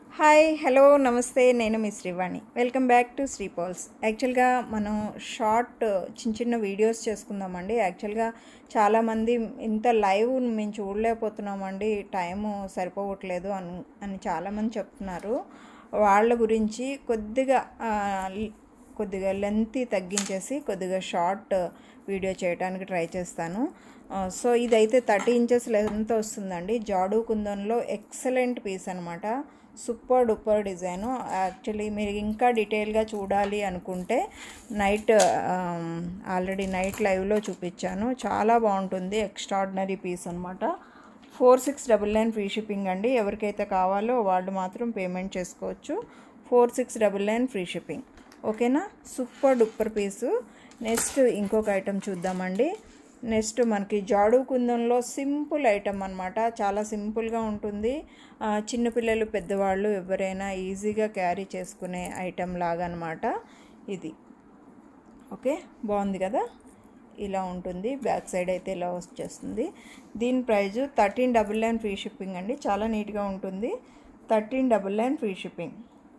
hi hello నమస్తే నేను మీ Srivani welcome back to Sri Pals యాక్చువల్గా మనం షార్ట్ చిన్న చిన్న వీడియోస్ చేసుకుందామండి యాక్చువల్గా చాలామంది ఇంత లైవ్ మేము చూడలేకపోతున్నామండి టైము సరిపోవట్లేదు అని అని చాలామంది చెప్తున్నారు వాళ్ళ గురించి కొద్దిగా ఆ, కొద్దిగా లెంత్ తగ్గించేసి కొద్దిగా షార్ట్ వీడియో చేయడానికి ట్రై చేస్తాను ఆ, సో ఇదైతే థర్టీ ఇంచెస్ లెంత్ వస్తుందండి జాడు కుందన్లో ఎక్సలెంట్ పీస్ అనమాట సూపర్ డూపర్ డిజైను యాక్చువల్లీ మీరు ఇంకా డీటెయిల్గా చూడాలి అనుకుంటే నైట్ ఆల్రెడీ నైట్ లైవ్లో చూపించాను చాలా బాగుంటుంది ఎక్స్ట్రాడినరీ పీస్ అనమాట four six double nine free shipping అండి ఎవరికైతే కావాలో వాళ్ళు మాత్రం పేమెంట్ చేసుకోవచ్చు four six double nine free shipping ఓకేనా సూపర్ డూపర్ పీసు నెక్స్ట్ ఇంకొక ఐటెం చూద్దామండి నెక్స్ట్ మనకి జాడు కుందంలో సింపుల్ ఐటమ్ అనమాట చాలా సింపుల్గా ఉంటుంది ఆ, చిన్నపిల్లలు పెద్దవాళ్ళు ఎవరైనా ఈజీగా క్యారీ చేసుకునే ఐటెం లాగా అనమాట ఇది ఓకే బాగుంది కదా ఇలా ఉంటుంది బ్యాక్ సైడ్ అయితే ఇలా వచ్చేస్తుంది దీని price thirteen double nine free shipping అండి చాలా నీట్గా ఉంటుంది thirteen double nine free shipping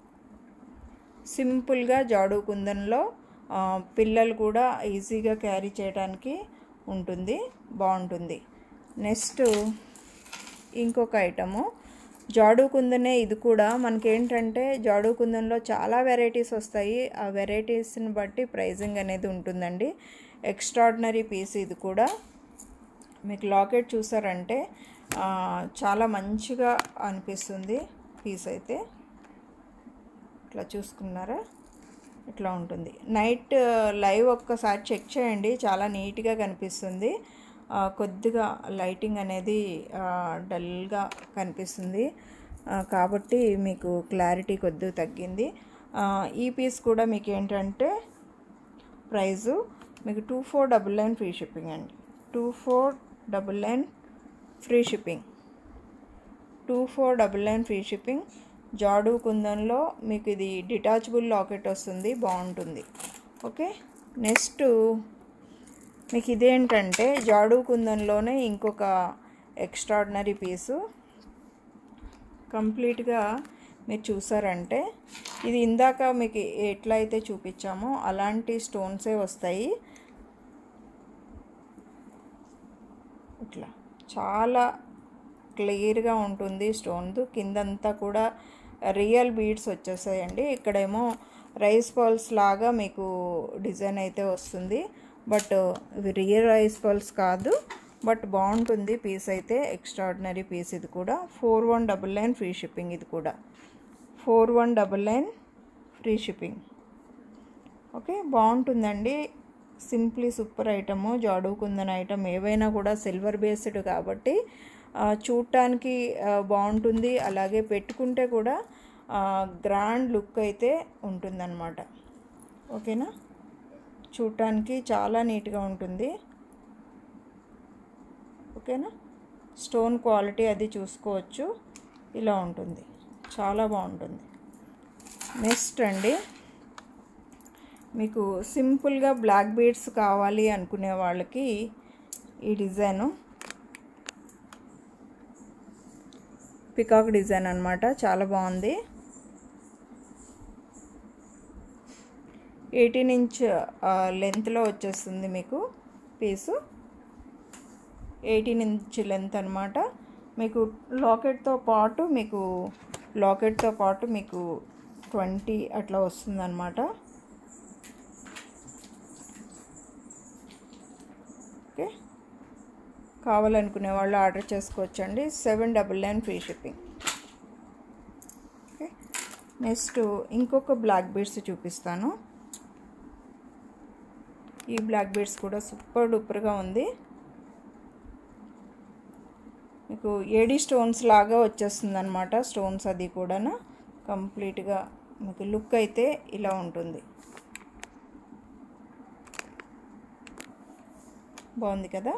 సింపుల్గా జాడు కుందన్లో ఆ, పిల్లలు కూడా ఈజీగా క్యారీ చేయడానికి ఉంటుంది బాగుంటుంది నెక్స్ట్ ఇంకొక ఐటము జాడు కుందనే ఇది కూడా మనకేంటంటే జాడు కుందన్లో చాలా వెరైటీస్ వస్తాయి ఆ వెరైటీస్ని బట్టి ప్రైజింగ్ అనేది ఉంటుందండి ఎక్స్ట్రాడినరీ పీస్ ఇది కూడా మీకు లాకెట్ చూసారంటే ఆ, చాలా మంచిగా అనిపిస్తుంది పీస్ అయితే ఇట్లా చూసుకున్నారా ఇట్లా ఉంటుంది నైట్ లైవ్ ఒక్కసారి చెక్ చేయండి చాలా నీట్గా కనిపిస్తుంది ఆ, కొద్దిగా లైటింగ్ అనేది ఆ, డల్గా కనిపిస్తుంది ఆ, కాబట్టి మీకు క్లారిటీ కొద్దిగా తగ్గింది ఆ, ఈ పీస్ కూడా మీకు ఏంటంటే ప్రైజు మీకు two four double nine free shipping అండి two four double nine free shipping two four double nine free shipping jadau కుందన్లో మీకు ఇది డిటాచబుల్ లాకెట్ వస్తుంది బాగుంటుంది ఓకే నెక్స్ట్ మీకు ఇదేంటంటే జాడు కుందన్లోనే ఇంకొక ఎక్స్ట్రాడినరీ పీసు కంప్లీట్గా మీరు చూసారంటే ఇది ఇందాక మీకు ఎట్లా అయితే చూపించామో అలాంటి స్టోన్సే వస్తాయి ఇట్లా చాలా క్లియర్గా ఉంటుంది స్టోన్ది కిందంతా కూడా రియల్ బీడ్స్ వచ్చేసాయండి ఇక్కడేమో రైస్ పర్ల్స్ లాగా మీకు డిజైన్ అయితే వస్తుంది బట్ ఇవి రియల్ రైస్ పర్ల్స్ కాదు బట్ బాగుంటుంది పీస్ అయితే ఎక్స్ట్రాడినరీ పీస్ ఇది కూడా four one double nine free shipping ఇది కూడా four one double nine free shipping okay బాగుంటుందండి simply super item jadau kundan item ఏవైనా కూడా సిల్వర్ బేస్డ్ కాబట్టి ఆ, చూడటానికి ఆ, బాగుంటుంది అలాగే పెట్టుకుంటే కూడా గ్రాండ్ లుక్ అయితే ఉంటుందన్నమాట ఓకేనా చూడటానికి చాలా నీట్గా ఉంటుంది ఓకేనా స్టోన్ క్వాలిటీ అది చూసుకోవచ్చు ఇలా ఉంటుంది చాలా బాగుంటుంది నెక్స్ట్ అండి మీకు సింపుల్గా బ్లాక్ బీడ్స్ కావాలి అనుకునే వాళ్ళకి ఈ డిజైను పికాక్ డిజైన్ అనమాట చాలా బాగుంది ఎయిటీన్ ఇంచ్ లెంత్లో వచ్చేస్తుంది మీకు పీసు ఎయిటీన్ ఇంచ్ లెంత్ అనమాట మీకు లాకెట్తో పాటు మీకు లాకెట్తో పాటు మీకు ట్వంటీ అట్లా వస్తుందన్నమాట ఓకే కావాలనుకునే వాళ్ళు ఆర్డర్ చేసుకోవచ్చండి seven double nine free shipping okay next ఇంకొక బ్లాక్ బీడ్స్ చూపిస్తాను ఈ బ్లాక్ బీడ్స్ కూడా సూపర్ డూపర్గా ఉంది మీకు ఏడి స్టోన్స్ లాగా వచ్చేస్తుంది అనమాట స్టోన్స్ అది కూడా కంప్లీట్గా మీకు లుక్ అయితే ఇలా ఉంటుంది బాగుంది కదా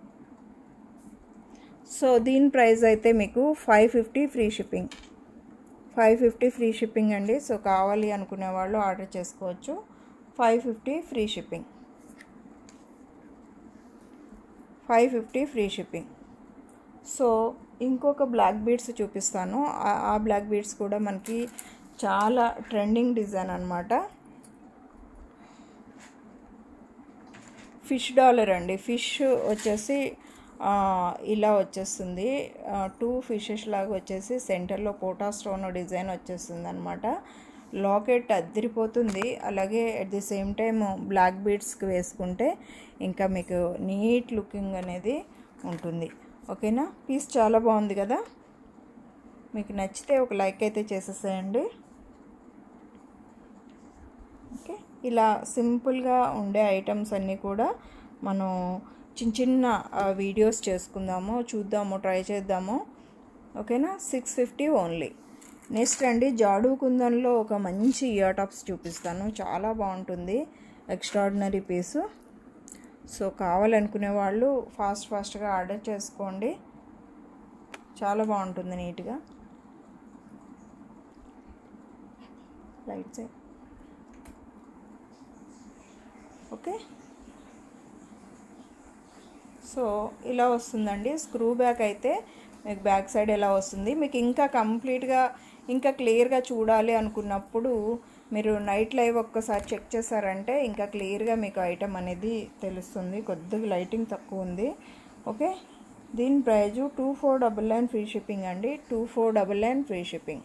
సో దీని ప్రైస్ అయితే మీకు five fifty free shipping five fifty free shipping అండి సో కావాలి అనుకునే వాళ్ళు ఆర్డర్ చేసుకోవచ్చు five fifty free shipping five fifty free shipping so ఇంకొక బ్లాక్ బీడ్స్ చూపిస్తాను ఆ- ఆ బ్లాక్ బీడ్స్ కూడా మనకి చాలా ట్రెండింగ్ డిజైన్ అనమాట ఫిష్ డాలర్ అండి ఫిష్ వచ్చేసి ఆ, ఇలా వచ్చేస్తుంది టూ ఫిషెస్ లాగా వచ్చేసి సెంటర్లో పోటా స్టోన్ డిజైన్ వచ్చేస్తుంది అనమాట లాకెట్ అద్దరిపోతుంది అలాగే at the same time black బీడ్స్కి వేసుకుంటే ఇంకా మీకు నీట్ లుకింగ్ అనేది ఉంటుంది ఓకేనా పీస్ చాలా బాగుంది కదా మీకు నచ్చితే ఒక లైక్ అయితే చేసేసేయండి ఓకే ఇలా సింపుల్గా ఉండే ఐటమ్స్ అన్నీ కూడా మనం చిన్న చిన్న ఆ, వీడియోస్ చేసుకుందాము చూద్దాము ట్రై చేద్దాము ఓకేనా సిక్స్ ఫిఫ్టీ ఓన్లీ నెక్స్ట్ అండి జాడు కుందన్లో ఒక మంచి ఇయర్ టాప్స్ చూపిస్తాను చాలా బాగుంటుంది ఎక్స్ట్రాడినరీ పీసు సో కావాలనుకునే వాళ్ళు ఫాస్ట్ ఫాస్ట్గా ఆర్డర్ చేసుకోండి చాలా బాగుంటుంది నీట్గా లైట్స్ ఓకే సో ఇలా వస్తుందండి స్క్రూ బ్యాక్ అయితే మీకు బ్యాక్ సైడ్ ఎలా వస్తుంది మీకు ఇంకా కంప్లీట్గా ఇంకా క్లియర్గా చూడాలి అనుకున్నప్పుడు మీరు నైట్ లైవ్ ఒక్కసారి చెక్ చేశారంటే ఇంకా క్లియర్గా మీకు ఐటమ్ అనేది తెలుస్తుంది కొద్దిగా లైటింగ్ తక్కువ ఉంది ఓకే దీని price two four double nine free shipping అండి two four double nine free shipping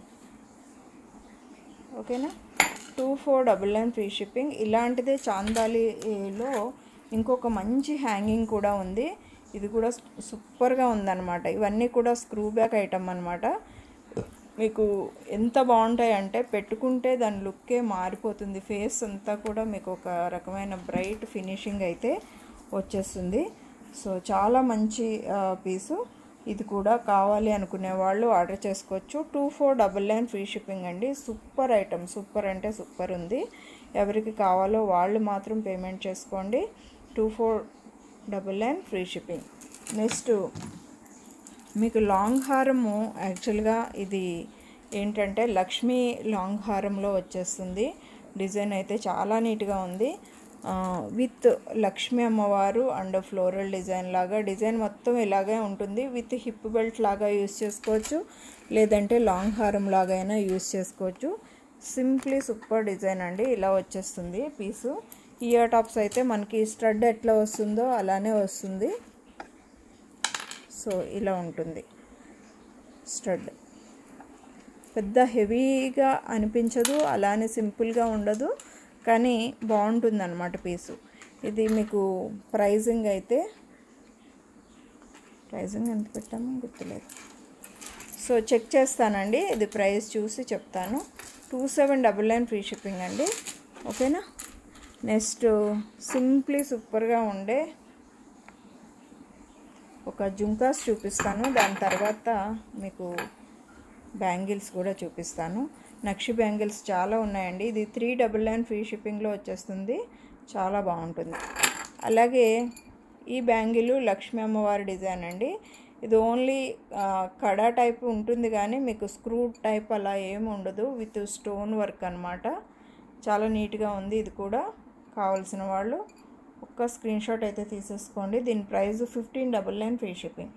ఓకేనా two four double nine free shipping ఇలాంటిదే చాందాలిలో ఇంకొక మంచి హ్యాంగింగ్ కూడా ఉంది ఇది కూడా సూపర్గా ఉందన్నమాట ఇవన్నీ కూడా స్క్రూ బ్యాక్ ఐటమ్ అనమాట మీకు ఎంత బాగుంటాయి అంటే పెట్టుకుంటే దాని లుక్కే మారిపోతుంది ఫేస్ అంతా కూడా మీకు ఒక రకమైన బ్రైట్ ఫినిషింగ్ అయితే వచ్చేస్తుంది సో చాలా మంచి పీసు ఇది కూడా కావాలి అనుకునే వాళ్ళు ఆర్డర్ చేసుకోవచ్చు two four double nine free shipping అండి సూపర్ ఐటమ్ సూపర్ అంటే సూపర్ ఉంది ఎవరికి కావాలో వాళ్ళు మాత్రం పేమెంట్ చేసుకోండి two four double nine free shipping next మీకు లాంగ్ హారము యాక్చువల్గా ఇది ఏంటంటే లక్ష్మీ లాంగ్ హారంలో వచ్చేస్తుంది డిజైన్ అయితే చాలా నీట్గా ఉంది విత్ లక్ష్మీ అమ్మవారు అండ్ ఫ్లోరల్ డిజైన్ లాగా డిజైన్ మొత్తం ఇలాగే ఉంటుంది విత్ హిప్ బెల్ట్ లాగా యూస్ చేసుకోవచ్చు లేదంటే లాంగ్ హారం లాగా అయినా యూస్ చేసుకోవచ్చు సింప్లీ సూపర్ డిజైన్ అండి ఇలా వచ్చేస్తుంది పీసు ఇయర్ టాప్స్ అయితే మనకి స్టడ్ ఎట్లా వస్తుందో అలానే వస్తుంది సో ఇలా ఉంటుంది స్టడ్ పెద్ద హెవీగా అనిపించదు అలానే సింపుల్గా ఉండదు కానీ బాగుంటుంది అనమాట పీసు ఇది మీకు ప్రైజింగ్ అయితే ప్రైజింగ్ ఎంత పెట్టామో గుర్తులేదు సో చెక్ చేస్తానండి ఇది ప్రైస్ చూసి చెప్తాను two seven double nine free shipping అండి ఓకేనా నెక్స్ట్ సింప్లీ సూపర్గా ఉండే ఒక జుంకాస్ చూపిస్తాను దాని తర్వాత మీకు బ్యాంగిల్స్ కూడా చూపిస్తాను నక్షి బ్యాంగిల్స్ చాలా ఉన్నాయండి ఇది త్రీ డబల్ నైన్ ఫ్రీ షిప్పింగ్లో వచ్చేస్తుంది చాలా బాగుంటుంది అలాగే ఈ బ్యాంగిల్ లక్ష్మీ అమ్మవారి డిజైన్ అండి ఇది ఓన్లీ కడా టైప్ ఉంటుంది కానీ మీకు స్క్రూ టైప్ అలా ఏమి ఉండదు విత్ స్టోన్ వర్క్ అనమాట చాలా నీట్గా ఉంది ఇది కూడా కావాల్సిన వాళ్ళు ఒక్క స్క్రీన్ షాట్ అయితే తీసేసుకోండి దీని price fifteen double nine free shipping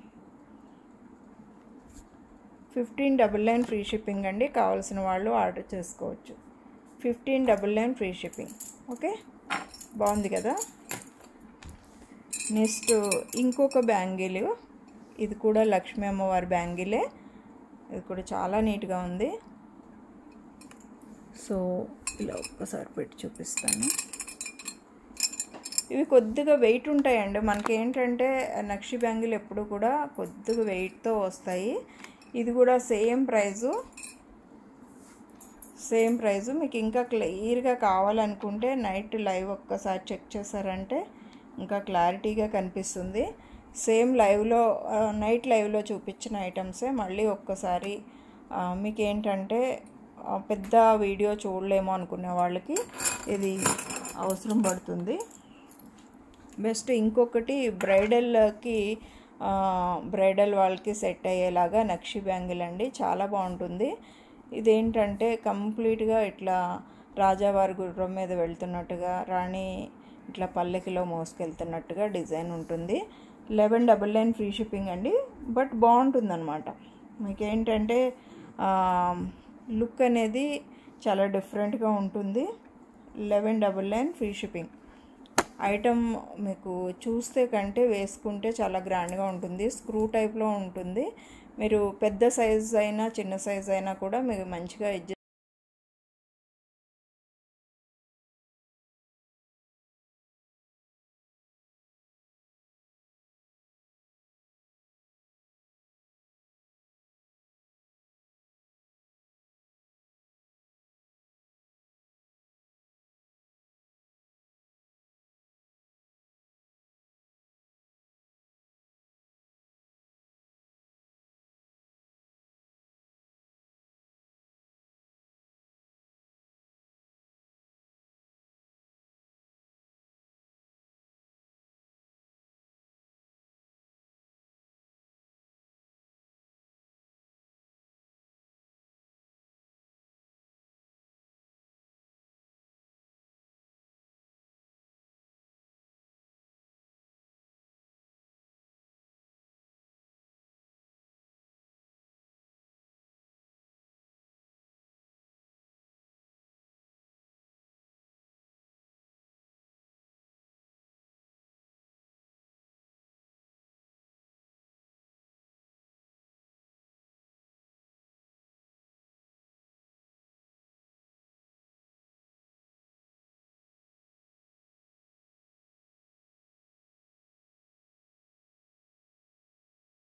fifteen double nine free shipping అండి కావాల్సిన వాళ్ళు ఆర్డర్ చేసుకోవచ్చు fifteen double nine free shipping okay బాగుంది కదా నెక్స్ట్ ఇంకొక బ్యాంగిల్ ఇది కూడా లక్ష్మీ అమ్మవారి బ్యాంగిలే ఇది కూడా చాలా నీట్గా ఉంది సో ఇలా ఒక్కసారి పెట్టి చూపిస్తాను ఇవి కొద్దిగా వెయిట్ ఉంటాయండి మనకి ఏంటంటే నక్షి బ్యాంగిల్ ఎప్పుడు కూడా కొద్దిగా వెయిట్తో వస్తాయి ఇది కూడా సేమ్ ప్రైజు సేమ్ ప్రైజు మీకు ఇంకా క్లియర్గా కావాలనుకుంటే నైట్ లైవ్ ఒక్కసారి చెక్ చేశారంటే ఇంకా క్లారిటీగా కనిపిస్తుంది సేమ్ లైవ్లో నైట్ లైవ్లో చూపించిన ఐటమ్సే మళ్ళీ ఒక్కసారి మీకు ఏంటంటే పెద్ద వీడియో చూడలేమో అనుకునే వాళ్ళకి ఇది అవసరం పడుతుంది బెస్ట్ ఇంకొకటి బ్రైడల్కి బ్రైడల్ వాళ్ళకి సెట్ అయ్యేలాగా నక్షి బ్యాంగిల్ అండి చాలా బాగుంటుంది ఇదేంటంటే కంప్లీట్గా ఇట్లా రాజావారి గుర్రం మీద వెళ్తున్నట్టుగా రాణి ఇట్లా పల్లెకిలో మోసుకెళ్తున్నట్టుగా డిజైన్ ఉంటుంది eleven double nine free shipping అండి బట్ బాగుంటుందన్నమాట మీకు ఏంటంటే లుక్ అనేది చాలా డిఫరెంట్గా ఉంటుంది eleven double nine free shipping item మీకు చూస్తే కంటే వేసుకుంటే చాలా గ్రాండ్గా ఉంటుంది స్క్రూ టైప్లో ఉంటుంది మీరు పెద్ద సైజ్ అయినా చిన్న సైజ్ అయినా కూడా మీకు మంచిగా అడ్జస్ట్